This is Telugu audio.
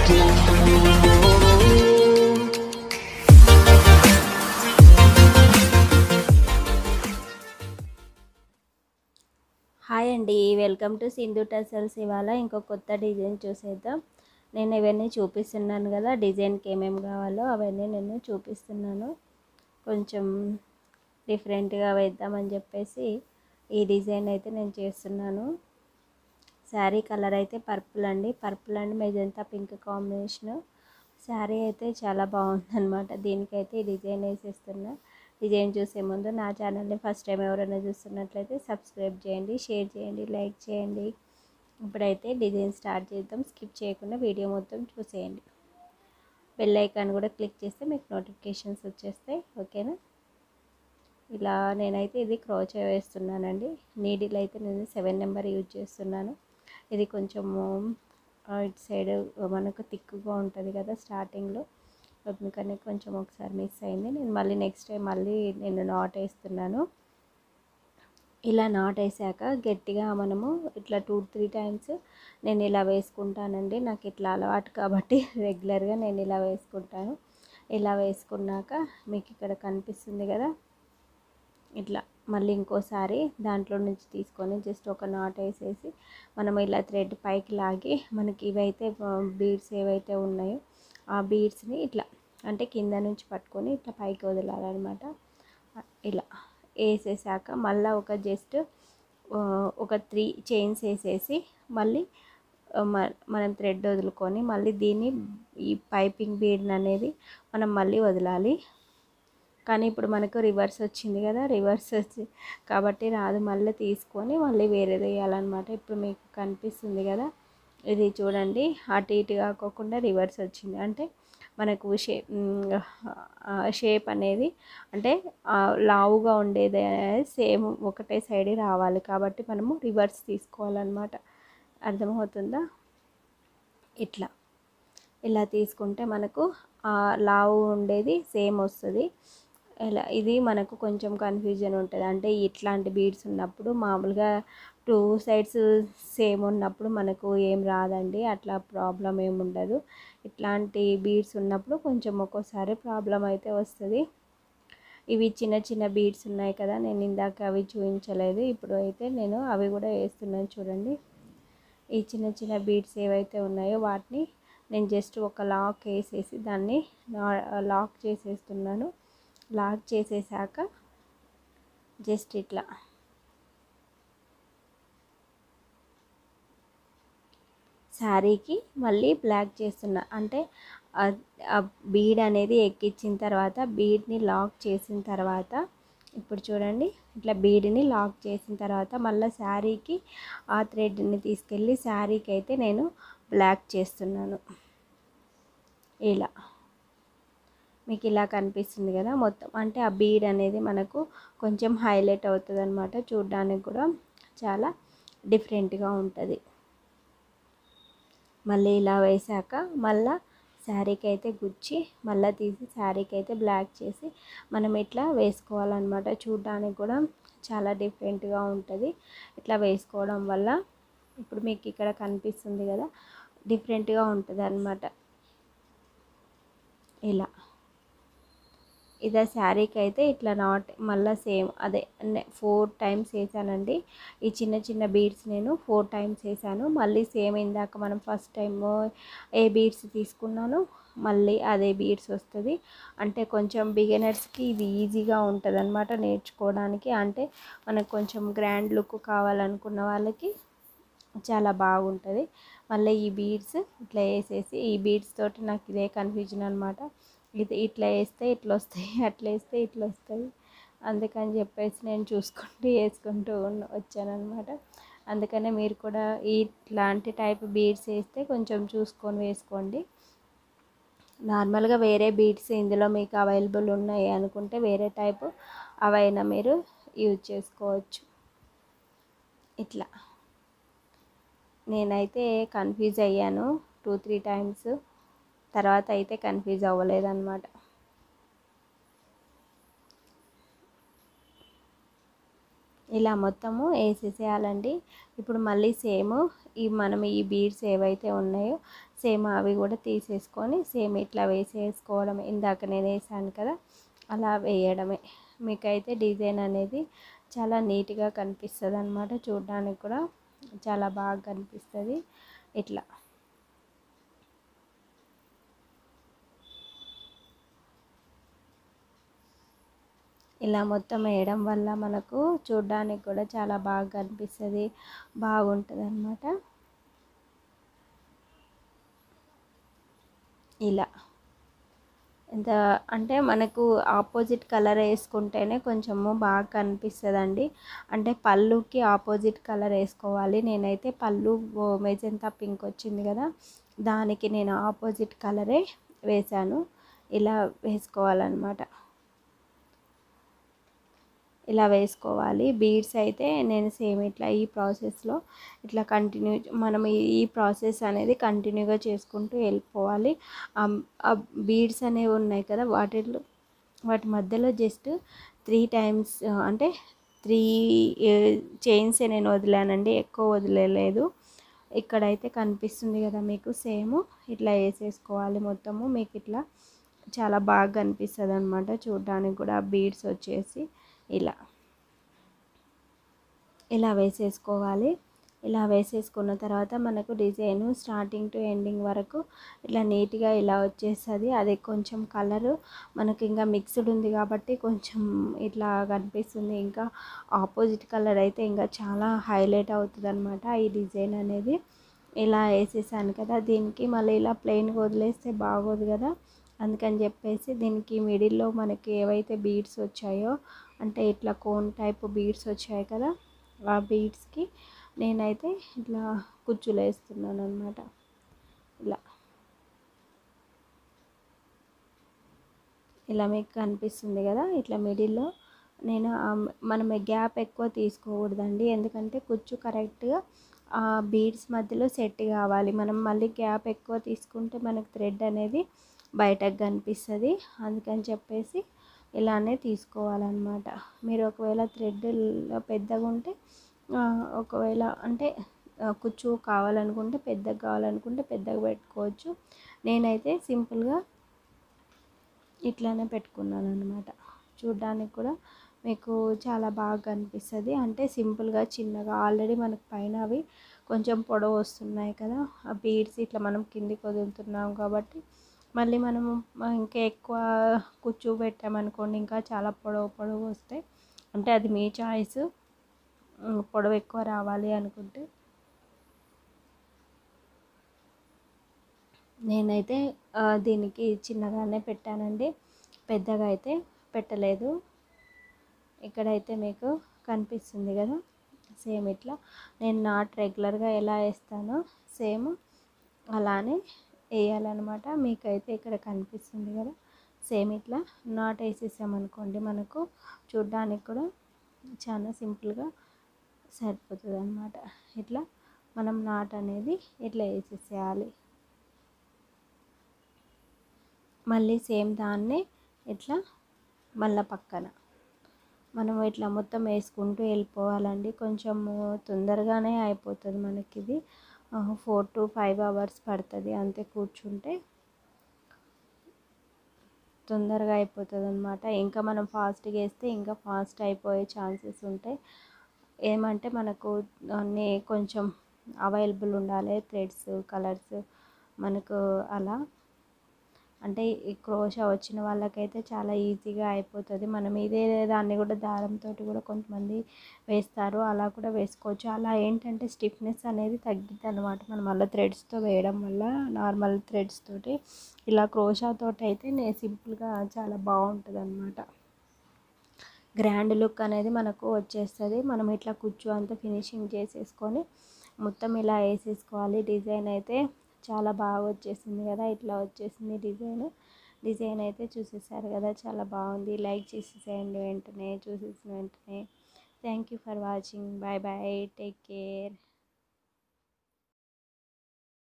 హాయ్ అండి వెల్కమ్ టు సింధు టెసల్స్ ఇవాళ ఇంకో కొత్త డిజైన్ చూసేద్దాం నేను ఇవన్నీ చూపిస్తున్నాను కదా డిజైన్కి ఏమేమి కావాలో అవన్నీ నేను చూపిస్తున్నాను కొంచెం డిఫరెంట్గా వేద్దామని చెప్పేసి ఈ డిజైన్ అయితే నేను చేస్తున్నాను శారీ కలర్ అయితే పర్పుల్ అండి purple and magenta pink combination sari అయితే చాలా బాగుందన్నమాట దీనికైతే ఈ డిజైన్ వేసేస్తున్నా డిజైన్ చూసే ముందు నా ఛానల్ని ఫస్ట్ టైం ఎవరైనా చూస్తున్నట్లయితే సబ్స్క్రైబ్ చేయండి షేర్ చేయండి లైక్ చేయండి ఇప్పుడైతే డిజైన్ స్టార్ట్ చేద్దాం స్కిప్ చేయకుండా వీడియో మొత్తం చూసేయండి బెల్ ఐకాన్ కూడా క్లిక్ చేస్తే మీకు నోటిఫికేషన్స్ వచ్చేస్తాయి ఓకేనా ఇలా నేనైతే ఇది క్రోచే వేస్తున్నానండి నీడిల్ అయితే నేను సెవెన్ నెంబర్ యూజ్ చేస్తున్నాను ఇది కొంచెము ఇటు సైడ్ మనకు థిక్గా ఉంటుంది కదా స్టార్టింగ్లో అందుకని కొంచెం ఒకసారి మిస్ అయింది నేను మళ్ళీ నెక్స్ట్ టైం మళ్ళీ నేను నాట్ వేస్తున్నాను ఇలా నాట్ వేసాక గట్టిగా మనము ఇట్లా టూ త్రీ టైమ్స్ నేను ఇలా వేసుకుంటానండి నాకు ఇట్లా అలవాటు కాబట్టి రెగ్యులర్గా నేను ఇలా వేసుకుంటాను ఇలా వేసుకున్నాక మీకు ఇక్కడ కనిపిస్తుంది కదా ఇట్లా మళ్ళీ ఇంకోసారి దాంట్లో నుంచి తీసుకొని జస్ట్ ఒక నాట్ వేసేసి మనం ఇలా థ్రెడ్ పైకి లాగి మనకి ఇవైతే బీడ్స్ ఏవైతే ఉన్నాయో ఆ బీడ్స్ని ఇట్లా అంటే కింద నుంచి పట్టుకొని ఇట్లా పైకి వదలాలన్నమాట ఇలా వేసేసాక మళ్ళీ ఒక జస్ట్ ఒక త్రీ చైన్స్ వేసేసి మళ్ళీ మనం థ్రెడ్ వదులుకొని మళ్ళీ దీన్ని ఈ పైపింగ్ బీడ్ అనేది మనం మళ్ళీ వదలాలి కానీ ఇప్పుడు మనకు రివర్స్ వచ్చింది కదా రివర్స్ వచ్చి కాబట్టి రాదు మళ్ళీ తీసుకొని మళ్ళీ వేరేది వేయాలన్నమాట ఇప్పుడు మీకు కనిపిస్తుంది కదా ఇది చూడండి అటు ఇటు కాకోకుండా రివర్స్ వచ్చింది అంటే మనకు షేప్ షేప్ అనేది అంటే లావుగా ఉండేది సేమ్ ఒకటే సైడ్ రావాలి కాబట్టి మనము రివర్స్ తీసుకోవాలన్నమాట అర్థమవుతుందా ఇట్లా ఇలా తీసుకుంటే మనకు లావు ఉండేది సేమ్ వస్తుంది ఇలా ఇది మనకు కొంచెం కన్ఫ్యూజన్ ఉంటుంది అంటే ఇట్లాంటి బీడ్స్ ఉన్నప్పుడు మామూలుగా టూ సైడ్స్ సేమ్ ఉన్నప్పుడు మనకు ఏం రాదండి అట్లా ప్రాబ్లం ఏమి ఉండదు ఇట్లాంటి బీడ్స్ ఉన్నప్పుడు కొంచెం ఒక్కోసారి ప్రాబ్లం అయితే వస్తుంది ఇవి చిన్న చిన్న బీడ్స్ ఉన్నాయి కదా నేను ఇందాక అవి చూపించలేదు ఇప్పుడు అయితే నేను అవి కూడా వేస్తున్నాను చూడండి ఈ చిన్న చిన్న బీడ్స్ ఏవైతే ఉన్నాయో వాటిని నేను జస్ట్ ఒక లాక్ వేసేసి దాన్ని లాక్ చేసేస్తున్నాను లాక్ చేసేసాక జస్ట్ ఇట్లా శారీకి మళ్ళీ బ్లాక్ చేస్తున్నా అంటే బీడ్ అనేది ఎక్కించిన తర్వాత బీడ్ని లాక్ చేసిన తర్వాత ఇప్పుడు చూడండి ఇట్లా బీడ్ని లాక్ చేసిన తర్వాత మళ్ళీ శారీకి ఆ థ్రెడ్ని తీసుకెళ్ళి శారీకి అయితే నేను బ్లాక్ చేస్తున్నాను ఇలా మీకు ఇలా కనిపిస్తుంది కదా మొత్తం అంటే ఆ బీడ్ అనేది మనకు కొంచెం హైలైట్ అవుతుంది అనమాట చూడడానికి కూడా చాలా డిఫరెంట్గా ఉంటుంది మళ్ళీ ఇలా వేసాక మళ్ళా శారీకి అయితే గుచ్చి మళ్ళీ తీసి శారీకి అయితే బ్లాక్ చేసి మనం ఇట్లా వేసుకోవాలన్నమాట చూడడానికి కూడా చాలా డిఫరెంట్గా ఉంటుంది ఇట్లా వేసుకోవడం వల్ల ఇప్పుడు మీకు ఇక్కడ కనిపిస్తుంది కదా డిఫరెంట్గా ఉంటుంది అనమాట ఇలా ఇదే శారీకి అయితే ఇట్లా నాట్ మళ్ళీ సేమ్ అదే ఫోర్ టైమ్స్ వేసానండి ఈ చిన్న చిన్న బీడ్స్ నేను ఫోర్ టైమ్స్ వేసాను మళ్ళీ సేమ్ ఇందాక మనం ఫస్ట్ టైం ఏ బీడ్స్ తీసుకున్నాను మళ్ళీ అదే బీడ్స్ వస్తుంది అంటే కొంచెం బిగినర్స్కి ఇది ఈజీగా ఉంటుంది అనమాట నేర్చుకోవడానికి అంటే మనకు కొంచెం గ్రాండ్ లుక్ కావాలనుకున్న వాళ్ళకి చాలా బాగుంటుంది మళ్ళీ ఈ బీడ్స్ ఇట్లా వేసేసి ఈ బీడ్స్ తోటి నాకు ఇదే కన్ఫ్యూజన్ అనమాట ఇది ఇట్లా వేస్తే ఇట్లా వస్తాయి అట్లా వేస్తే ఇట్లా వస్తాయి అందుకని చెప్పేసి నేను చూసుకుంటూ వేసుకుంటూ వచ్చానమాట అందుకనే మీరు కూడా ఇట్లాంటి టైప్ బీడ్స్ వేస్తే కొంచెం చూసుకొని వేసుకోండి నార్మల్గా వేరే బీడ్స్ ఇందులో మీకు అవైలబుల్ ఉన్నాయి అనుకుంటే వేరే టైపు అవైనా మీరు యూజ్ చేసుకోవచ్చు ఇట్లా నేనైతే కన్ఫ్యూజ్ అయ్యాను టూ త్రీ టైమ్స్ తర్వాత అయితే కన్ఫ్యూజ్ అవ్వలేదన్నమాట ఇలా మొత్తము వేసేసేయాలండి ఇప్పుడు మళ్ళీ సేమ్ ఈ మనం ఈ బీడ్స్ ఏవైతే ఉన్నాయో సేమ్ అవి కూడా తీసేసుకొని సేమ్ ఇట్లా వేసేసుకోవడం ఇందాక నేను వేసాను కదా అలా వేయడమే మీకైతే డిజైన్ అనేది చాలా నీట్గా కనిపిస్తుంది అనమాట చూడడానికి కూడా చాలా బాగా కనిపిస్తుంది ఇట్లా ఇలా మొత్తం వేయడం వల్ల మనకు చూడడానికి కూడా చాలా బాగా కనిపిస్తుంది బాగుంటుంది అనమాట ఇలా ఎంత అంటే మనకు ఆపోజిట్ కలర్ వేసుకుంటేనే కొంచెము బాగా కనిపిస్తుందండి అంటే పళ్ళుకి ఆపోజిట్ కలర్ వేసుకోవాలి నేనైతే పళ్ళు మెజంతా పింక్ వచ్చింది కదా దానికి నేను ఆపోజిట్ కలరే వేశాను ఇలా వేసుకోవాలన్నమాట ఇలా వేసుకోవాలి బీడ్స్ అయితే నేను సేమ్ ఇట్లా ఈ ప్రాసెస్లో ఇట్లా కంటిన్యూ మనం ఈ ప్రాసెస్ అనేది కంటిన్యూగా చేసుకుంటూ వెళ్ళిపోవాలి ఆ బీడ్స్ అనేవి ఉన్నాయి కదా వాటిలో వాటి మధ్యలో జస్ట్ త్రీ టైమ్స్ అంటే త్రీ చైన్స్ నేను వదిలానండి ఎక్కువ వదిలేదు ఇక్కడైతే కనిపిస్తుంది కదా మీకు సేమ్ ఇట్లా వేసేసుకోవాలి మొత్తము మీకు ఇట్లా చాలా బాగా కనిపిస్తుంది అనమాట చూడడానికి కూడా బీడ్స్ వచ్చేసి ఇలా ఇలా వేసేసుకోవాలి ఇలా వేసేసుకున్న తర్వాత మనకు డిజైన్ స్టార్టింగ్ టు ఎండింగ్ వరకు ఇట్లా నీట్గా ఇలా వచ్చేస్తుంది అది కొంచెం కలరు మనకి ఇంకా మిక్స్డ్ ఉంది కాబట్టి కొంచెం ఇట్లా కనిపిస్తుంది ఇంకా ఆపోజిట్ కలర్ అయితే ఇంకా చాలా హైలైట్ అవుతుంది అనమాట ఈ డిజైన్ అనేది ఇలా వేసేసాను కదా దీనికి మళ్ళీ ఇలా ప్లెయిన్గా వదిలేస్తే బాగోదు కదా అందుకని చెప్పేసి దీనికి మిడిల్లో మనకి ఏవైతే బీడ్స్ వచ్చాయో అంటే ఇట్లా కోన్ టైప్ బీడ్స్ వచ్చాయి కదా ఆ బీడ్స్కి నేనైతే ఇట్లా కుచ్చులు వేస్తున్నాను అనమాట ఇలా ఇలా మీకు కనిపిస్తుంది కదా ఇట్లా మిడిల్లో నేను మనం గ్యాప్ ఎక్కువ తీసుకోకూడదండి ఎందుకంటే కుచ్చు కరెక్ట్గా ఆ బీడ్స్ మధ్యలో సెట్ కావాలి మనం మళ్ళీ గ్యాప్ ఎక్కువ తీసుకుంటే మనకు థ్రెడ్ అనేది బయటకు కనిపిస్తుంది అందుకని చెప్పేసి ఇలానే తీసుకోవాలన్నమాట మీరు ఒకవేళ థ్రెడ్ పెద్దగా ఉంటే ఒకవేళ అంటే కుచ్చు కావాలనుకుంటే పెద్దగా కావాలనుకుంటే పెద్దగా పెట్టుకోవచ్చు నేనైతే సింపుల్గా ఇట్లానే పెట్టుకున్నాను అనమాట చూడ్డానికి కూడా మీకు చాలా బాగా కనిపిస్తుంది అంటే సింపుల్గా చిన్నగా ఆల్రెడీ మనకు పైన అవి కొంచెం పొడవు వస్తున్నాయి కదా ఆ బీడ్స్ ఇట్లా మనం కిందికి వదులుతున్నాం కాబట్టి మళ్ళీ మనము ఇంకా ఎక్కువ కుచ్చు పెట్టామనుకోండి ఇంకా చాలా పొడవు పొడవు వస్తాయి అంటే అది మీ చాయిస్ పొడవు ఎక్కువ రావాలి అనుకుంటే నేనైతే దీనికి చిన్నగానే పెట్టానండి పెద్దగా అయితే పెట్టలేదు ఇక్కడైతే మీకు కనిపిస్తుంది కదా సేమ్ ఇట్లా నేను నాట్ రెగ్యులర్గా ఎలా వేస్తానో సేమ్ అలానే వేయాలన్నమాట మీకైతే ఇక్కడ కనిపిస్తుంది కదా సేమ్ ఇట్లా నాట్ వేసేసామనుకోండి మనకు చూడ్డానికి కూడా చాలా సింపుల్గా సరిపోతుంది అనమాట ఇట్లా మనం నాట్ అనేది ఇట్లా వేసేసేయాలి మళ్ళీ సేమ్ దాన్నే ఇట్లా మళ్ళీ పక్కన మనం ఇట్లా మొత్తం వేసుకుంటూ వెళ్ళిపోవాలండి కొంచెం తొందరగానే అయిపోతుంది మనకి ఇది ఫోర్ టు ఫైవ్ అవర్స్ పడుతుంది అంతే కూర్చుంటే తొందరగా అయిపోతుంది అనమాట ఇంకా మనం ఫాస్ట్గా వేస్తే ఇంకా ఫాస్ట్ అయిపోయే ఛాన్సెస్ ఉంటాయి ఏమంటే మనకు అన్నీ కొంచెం అవైలబుల్ ఉండాలి థ్రెడ్స్ కలర్స్ మనకు అలా అంటే ఈ క్రోషా వచ్చిన వాళ్ళకైతే చాలా ఈజీగా అయిపోతుంది మనం ఇదే దాన్ని కూడా దారంతో కూడా కొంతమంది వేస్తారు అలా కూడా వేసుకోవచ్చు అలా ఏంటంటే స్టిఫ్నెస్ అనేది తగ్గిద్ది అనమాట మనం అలా థ్రెడ్స్తో వేయడం వల్ల నార్మల్ థ్రెడ్స్ తోటి ఇలా క్రోషాతో అయితే నేను సింపుల్గా చాలా బాగుంటుంది అనమాట గ్రాండ్ లుక్ అనేది మనకు వచ్చేస్తుంది మనం ఇట్లా కుచ్చు అంతా ఫినిషింగ్ చేసేసుకొని మొత్తం ఇలా వేసేసుకోవాలి డిజైన్ అయితే చాలా బాగా వచ్చేసింది కదా ఇట్లా వచ్చేసింది డిజైన్ డిజైన్ అయితే చూసేసారు కదా చాలా బాగుంది లైక్ చేసేసేయండి వెంటనే చూసేసిన వెంటనే thank you for watching bye bye take care